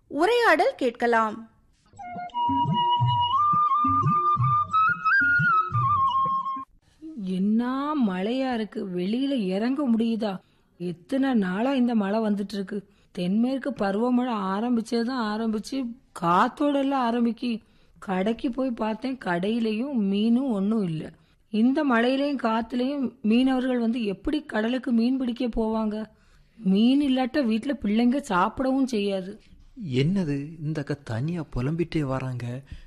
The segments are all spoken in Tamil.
உரையாடல் கேட்கலாம் என்ன மழையா இருக்கு வெளியில இறங்க முடியுதா எத்தனை நாளா இந்த மழை வந்துட்டு இருக்கு தென்மேற்கு பருவமழை ஆரம்பிச்சதுதான் ஆரம்பிச்சு காத்தோட எல்லாம் ஆரம்பிக்கி கடைக்கு போய் பார்த்தேன் கடையிலயும் மீனும் ஒன்றும் இல்லை இந்த மழையிலையும் காத்துலயும் மீனவர்கள் வந்து எப்படி கடலுக்கு மீன் பிடிக்க போவாங்க மீன் இல்லாட்ட வீட்டுல பிள்ளைங்க சாப்பிடவும் செய்யாது என்னது இந்த அக்கா தனியா புலம்பிட்டே வராங்க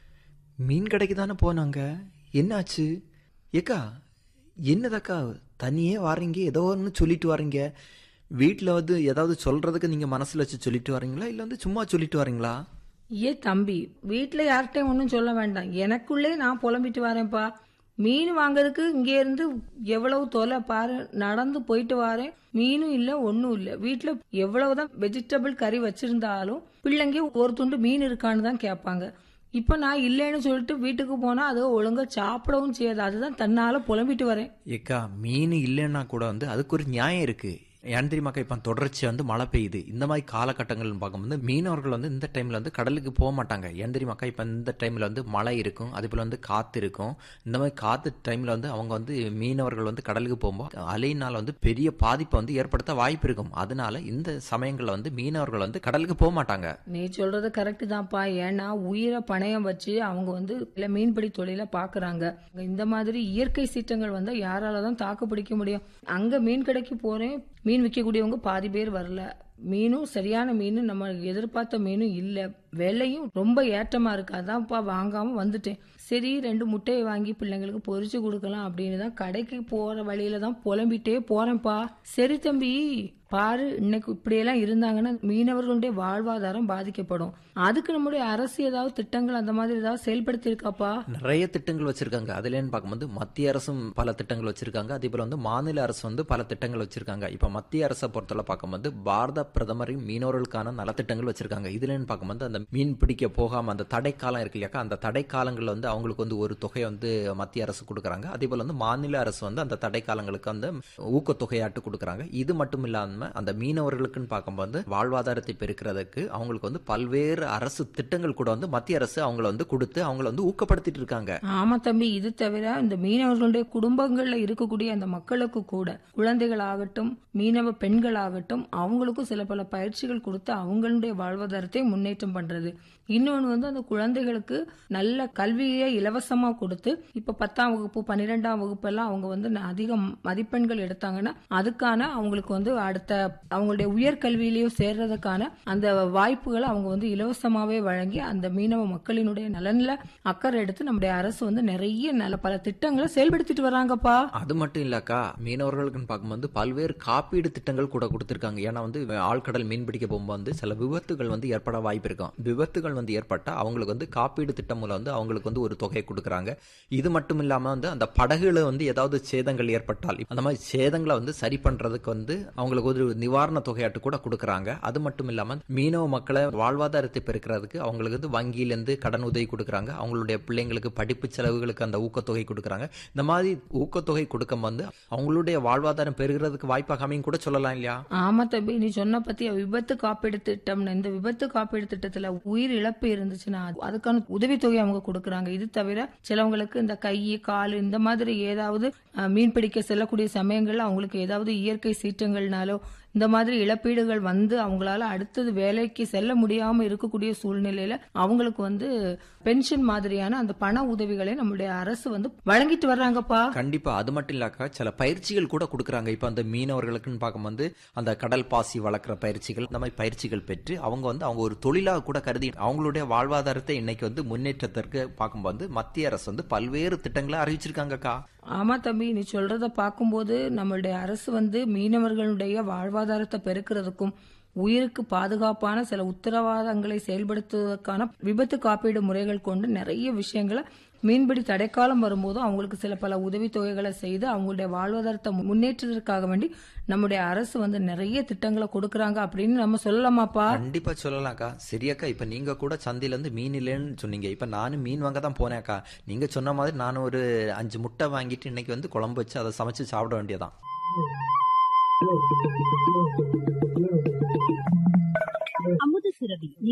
மீன் கடைக்கு தானே போனாங்க என்னாச்சு ஏக்கா என்னதக்கா தனியே வாரீங்க ஏதோ ஒன்று சொல்லிட்டு வரீங்க வீட்டில் வந்து ஏதாவது சொல்றதுக்கு நீங்க மனசுல வச்சு சொல்லிட்டு வரீங்களா இல்லை வந்து சும்மா சொல்லிட்டு வரீங்களா ஏ தம்பி வீட்டில் யார்கிட்டயும் ஒன்றும் சொல்ல வேண்டாம் எனக்குள்ளே நான் புலம்பிட்டு வரேன்ப்பா மீன் வாங்குறதுக்கு இங்கே இருந்து எவ்வளவு தொலை பாரு நடந்து போயிட்டு வரேன் மீனும் இல்லை ஒன்றும் இல்லை வீட்டில் எவ்வளவுதான் வெஜிடபிள் கறி வச்சிருந்தாலும் பிள்ளைங்க ஒரு துண்டு மீன் இருக்கான்னு தான் கேட்பாங்க இப்போ நான் இல்லைன்னு சொல்லிட்டு வீட்டுக்கு போனால் அது ஒழுங்கா சாப்பிடவும் செய்யாது அதுதான் தன்னால புலம்பிட்டு வரேன் ஏக்கா மீன் இல்லைன்னா கூட வந்து அதுக்கு ஒரு நியாயம் இருக்கு ஏன் தெரியுமாக்கா இப்போ தொடர்ச்சியாக வந்து மழை பெய்யுது இந்த மாதிரி காலகட்டங்கள்னு பார்க்கும்போது மீனவர்கள் வந்து இந்த டைமில் வந்து கடலுக்கு போக மாட்டாங்க ஏன் தெரியுமாக்கா இப்போ இந்த டைமில் வந்து மழை இருக்கும் அதே போல் வந்து காற்று இருக்கும் இந்த மாதிரி காற்று டைமில் வந்து அவங்க வந்து மீனவர்கள் வந்து கடலுக்கு போகும்போது அலையினால் வந்து பெரிய பாதிப்பை வந்து ஏற்படுத்த வாய்ப்பு இருக்கும் அதனால இந்த சமயங்களில் வந்து மீனவர்கள் வந்து கடலுக்கு போக மாட்டாங்க நீ சொல்றது கரெக்ட் தான்ப்பா ஏன்னா உயிரை பணயம் வச்சு அவங்க வந்து இல்ல மீன்பிடி தொழில பாக்குறாங்க இந்த மாதிரி இயற்கை சீற்றங்கள் வந்தா யாரால தான் தாக்கு பிடிக்க முடியும் அங்க மீன் கடைக்கு போறேன் மீன் விற்கக்கூடியவங்க பாதி பேர் வரல மீனும் சரியான மீன் நம்ம எதிர்பார்த்த மீனும் இல்ல விலையும் ரொம்ப ஏற்றமா இருக்கு அதான்ப்பா வாங்காம வந்துட்டேன் சரி ரெண்டு முட்டையை வாங்கி பிள்ளைங்களுக்கு பொரிச்சு கொடுக்கலாம் அப்படின்னு தான் கடைக்கு போற வழியில தான் புலம்பிட்டே போறேன்ப்பா சரி தம்பி பாரு இன்னைக்கு இப்படியெல்லாம் இருந்தாங்கன்னா மீனவர்களுடைய வாழ்வாதாரம் பாதிக்கப்படும் அதுக்கு நம்முடைய அரசு ஏதாவது திட்டங்கள் அந்த மாதிரி ஏதாவது செயல்படுத்தி இருக்காப்பா நிறைய திட்டங்கள் வச்சிருக்காங்க அதுலன்னு பார்க்கும்போது மத்திய அரசும் பல திட்டங்கள் வச்சிருக்காங்க அதே போல வந்து மாநில அரசு வந்து பல திட்டங்கள் வச்சிருக்காங்க இப்ப மத்திய அரசை பொறுத்தவரை பார்க்கும்போது பாரத பிரதமரின் மீனவர்களுக்கான நலத்திட்டங்கள் வச்சிருக்காங்க இதுலன்னு பார்க்கும்போது அந்த மீன் பிடிக்க போகாம அந்த தடைக்காலம் இருக்கு இல்லையாக்கா அந்த தடைக்காலங்கள்ல வந்து அவங்களுக்கு வந்து ஒரு தொகையை வந்து மத்திய அரசு கொடுக்குறாங்க அதே போல வந்து மாநில அரசு வந்து அந்த தடைக்காலங்களுக்கு அந்த ஊக்கத்தொகையாட்டு கொடுக்குறாங்க இது மட்டும் இல்லாம அந்த மீனவர்களுக்குன்னு பார்க்கும்போது வாழ்வாதாரத்தை பெருக்கிறதுக்கு அவங்களுக்கு வந்து பல்வேறு அரசு திட்டங்கள் கூட வந்து மத்திய அரசு அவங்கள வந்து கொடுத்து அவங்கள வந்து ஊக்கப்படுத்திட்டு இருக்காங்க ஆமா தம்பி இது தவிர இந்த மீனவர்களுடைய குடும்பங்கள்ல இருக்கக்கூடிய அந்த மக்களுக்கு கூட குழந்தைகள் ஆகட்டும் மீனவ பெண்கள் ஆகட்டும் அவங்களுக்கும் சில பல பயிற்சிகள் கொடுத்து அவங்களுடைய வாழ்வாதாரத்தை முன்னேற்றம் பண்றது இன்னொன்று வந்து அந்த குழந்தைகளுக்கு நல்ல கல்வியை இலவசமா கொடுத்து இப்ப பத்தாம் வகுப்பு பன்னிரெண்டாம் வகுப்பு எல்லாம் அவங்க வந்து அதிக மதிப்பெண்கள் எடுத்தாங்கன்னா அதுக்கான அவங்களுக்கு வந்து அடுத்த அவங்களுடைய உயர்கல்வியிலையும் சேர்றதுக்கான அந்த வாய்ப்புகளை அவங்க வந்து இலவசமாவே வழங்கி அந்த மீனவ மக்களினுடைய நலன்ல அக்கறை எடுத்து நம்முடைய அரசு வந்து நிறைய நல்ல பல திட்டங்களை செயல்படுத்திட்டு வராங்கப்பா அது மட்டும் இல்லக்கா மீனவர்களுக்குன்னு பார்க்கும்போது பல்வேறு காப்பீடு திட்டங்கள் கூட கொடுத்திருக்காங்க ஏன்னா வந்து ஆழ்கடல் மீன் பிடிக்க போகும்போது வந்து சில விபத்துகள் வந்து ஏற்பட வாய்ப்பு இருக்கும் விபத்துகள் வந்து ஏற்பட்டா அவங்களுக்கு வந்து காப்பீடு திட்டம் மூலம் வந்து அவங்களுக்கு வந்து ஒரு தொகையை கொடுக்குறாங்க இது மட்டும் இல்லாம வந்து அந்த படகுல வந்து ஏதாவது சேதங்கள் ஏற்பட்டால் அந்த மாதிரி சேதங்களை வந்து சரி பண்றதுக்கு வந்து அவங்களுக்கு ஒரு நிவாரண தொகையாட்டு கூட கொடுக்குறாங்க அது மட்டும் இல்லாம மீனவ மக்களை வாழ்வாதாரத்தை பெருக்கிறதுக்கு அவங்களுக்கு வந்து வங்கியிலேருந்து கடன் உதவி கொடுக்குறாங்க அவங்களுடைய பிள்ளைங்களுக்கு படிப்பு செலவுகளுக்கு அந்த ஊக்கத்தொகை கொடுக்குறாங்க இந்த மாதிரி ஊக்கத்தொகை கொடுக்க வந்து அவங்களுடைய வாழ்வாதாரம் பெருகிறதுக்கு வாய்ப்பாக அமையும் கூட சொல்லலாம் இல்லையா ஆமா தம்பி நீ சொன்ன பத்திய விபத்து காப்பீடு திட்டம்னு இந்த விபத்து காப்பீடு திட்டத்துல உயிர் இழப்பு இருந்துச்சுன்னா அது- அதுக்கான உதவித்தொகை அவங்க கொடுக்கறாங்க இது தவிர சிலவங்களுக்கு இந்த கை கால் இந்த மாதிரி ஏதாவது அஹ், மீன் பிடிக்க செல்லக்கூடிய சமயங்கள்ல அவங்களுக்கு ஏதாவது இயற்கை சீற்றங்கள்னாலோ இந்த மாதிரி இழப்பீடுகள் வந்து அவங்களால அடுத்தது வேலைக்கு செல்ல முடியாம இருக்கக்கூடிய சூழ்நிலையில அவங்களுக்கு வந்து பென்ஷன் மாதிரியான அந்த பண உதவிகளை நம்மளுடைய அரசு வந்து வழங்கிட்டு வர்றாங்கப்பா கண்டிப்பா அது மட்டும் இல்லாக்கா சில பயிற்சிகள் கூட கொடுக்குறாங்க இப்ப அந்த மீனவர்களுக்குன்னு பார்க்கும்போது அந்த கடல் பாசி வளர்க்குற பயிற்சிகள் இந்த மாதிரி பயிற்சிகள் பெற்று அவங்க வந்து அவங்க ஒரு தொழிலாக கூட கருதி அவங்களுடைய வாழ்வாதாரத்தை இன்னைக்கு வந்து முன்னேற்றத்திற்கு பார்க்கும்போது மத்திய அரசு வந்து பல்வேறு திட்டங்களை அறிவிச்சிருக்காங்கக்கா ஆமா தம்பி நீ சொல்றத பார்க்கும்போது நம்மளுடைய அரசு வந்து மீனவர்களுடைய வாழ்வாதாரத்தை பெருக்கிறதுக்கும் உயிருக்கு பாதுகாப்பான சில உத்தரவாதங்களை செயல்படுத்துவதற்கான விபத்து காப்பீடு முறைகள் கொண்டு நிறைய விஷயங்களை மீன்பிடி தடைக்காலம் வரும்போது அவங்களுக்கு சில பல உதவித்தொகைகளை செய்து அவங்களுடைய வாழ்வாதாரத்தை முன்னேற்றத்திற்காக வேண்டி நம்முடைய அரசு வந்து நிறைய திட்டங்களை கொடுக்கறாங்க அப்படின்னு நம்ம சொல்லலாமாப்பா கண்டிப்பா சொல்லலாம்க்கா சரியாக்கா இப்ப நீங்க கூட சந்தையில இருந்து மீன் இல்லைன்னு சொன்னீங்க இப்ப நானும் மீன் வாங்க தான் போனேன்க்கா நீங்க சொன்ன மாதிரி நானும் ஒரு அஞ்சு முட்டை வாங்கிட்டு இன்னைக்கு வந்து குழம்பு வச்சு அதை சமைச்சு சாப்பிட வேண்டியதான் அமுத சுரபி